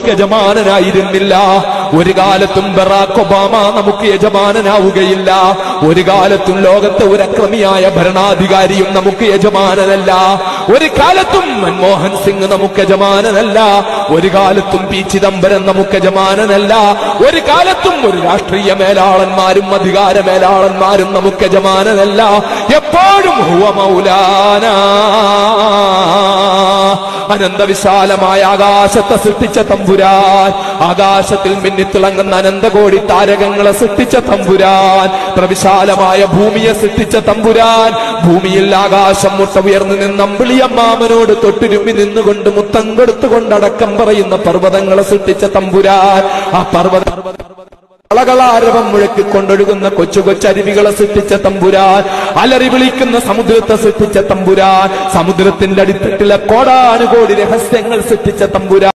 നമുക്ക് യജമാനനായിരുന്നില്ല ഒരു കാലത്തും ബറാഖ് ഒബാമ നമുക്ക് യജമാനനാവുകയില്ല ഒരു കാലത്തും ലോകത്തെ ഒരു അക്രമിയായ ഭരണാധികാരിയും നമുക്ക് യജമാനനല്ല ഒരു കാലത്തും മൻമോഹൻ സിംഗ് നമുക്ക് യജമാനനല്ല ഒരു കാലത്തും പി ചിദംബരം നമുക്ക് യജമാനനല്ല ഒരു കാലത്തും ഒരു രാഷ്ട്രീയ മേലാളന്മാരും അധികാര മേലാളന്മാരും നമുക്ക് യജമാനനല്ല എപ്പോഴും ഹുവ മൗലാന അനന്തവിശാലമായ ആകാശത്തെ സൃഷ്ടിച്ച തമ്പുരാൻ ആകാശത്തിൽ മിന്നിത്തിളങ്ങുന്ന അനന്തകോടി താരകങ്ങളെ സൃഷ്ടിച്ച തമ്പുരാൻ പ്രവിശാലമായ ഭൂമിയെ സൃഷ്ടിച്ച തമ്പുരാൻ ഭൂമിയിൽ ആകാശം മുട്ട ഉയർന്നു നിന്ന് അമ്പിളിയമ്മാമനോട് തൊട്ടുരുമ്പി നിന്നുകൊണ്ട് മുത്തം കൊടുത്തുകൊണ്ട് അടക്കം പറയുന്ന പർവ്വതങ്ങളെ സൃഷ്ടിച്ച തമ്പുരാൻ ആ പർവ്വത കളകളാരവം മുഴക്കിക്കൊണ്ടൊഴുകുന്ന കൊച്ചു കൊച്ചരുവികളെ സൃഷ്ടിച്ച തമ്പുരാൻ അലറി വിളിക്കുന്ന സമുദ്രത്തെ സൃഷ്ടിച്ച തമ്പുരാൻ സമുദ്രത്തിന്റെ അടിത്തട്ടിലെ കോടാനുകോടി രഹസ്യങ്ങൾ സൃഷ്ടിച്ച തമ്പുരാൻ